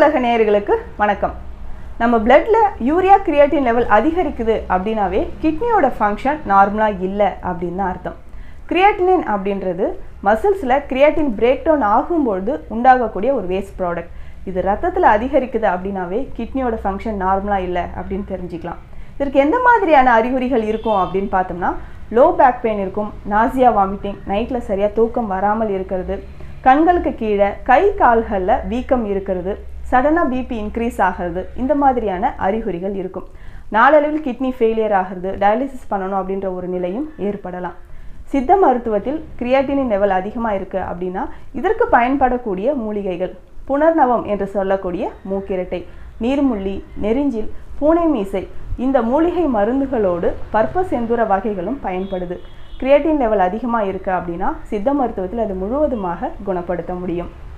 உலக நேயர்களுக்கு வணக்கம் நம்ம பிளட்ல யூரியா கிரியேட்டின் லெவல் அதிகரிக்குது அப்படின்னாவே கிட்னியோட ஃபங்க்ஷன் நார்மலாக இல்லை அப்படின்னு தான் அர்த்தம் கிரியேட்டினின் அப்படின்றது மசில்ஸில் கிரியேட்டின் பிரேக் டவுன் ஆகும்பொழுது உண்டாகக்கூடிய ஒரு வேஸ்ட் ப்ராடக்ட் இது ரத்தத்தில் அதிகரிக்குது அப்படின்னாவே கிட்னியோட ஃபங்க்ஷன் நார்மலாக இல்லை அப்படின்னு தெரிஞ்சுக்கலாம் இதற்கு எந்த மாதிரியான அறிகுறிகள் இருக்கும் அப்படின்னு பார்த்தோம்னா லோ பேக் பெயின் இருக்கும் நாசியா வாமிட்டிங் நைட்டில் சரியாக தூக்கம் வராமல் இருக்கிறது கண்களுக்கு கீழே கை கால்களில் வீக்கம் இருக்கிறது சடனாக பிபி இன்க்ரீஸ் ஆகிறது இந்த மாதிரியான அறிகுறிகள் இருக்கும் நாளடைவில் கிட்னி ஃபெயிலியர் ஆகிறது டயாலிசிஸ் பண்ணணும் அப்படின்ற ஒரு நிலையும் ஏற்படலாம் சித்த மருத்துவத்தில் கிரியாட்டினின் லெவல் அதிகமாக இருக்குது அப்படின்னா இதற்கு பயன்படக்கூடிய மூலிகைகள் புனர்நவம் என்று சொல்லக்கூடிய மூக்கிரட்டை நீர்முள்ளி நெரிஞ்சில் பூனை மீசை இந்த மூலிகை மருந்துகளோடு பற்ப செந்தூர வகைகளும் பயன்படுது கிரியேட்டின் லெவல் அதிகமாக இருக்குது அப்படின்னா சித்த மருத்துவத்தில் அது முழுவதுமாக குணப்படுத்த முடியும்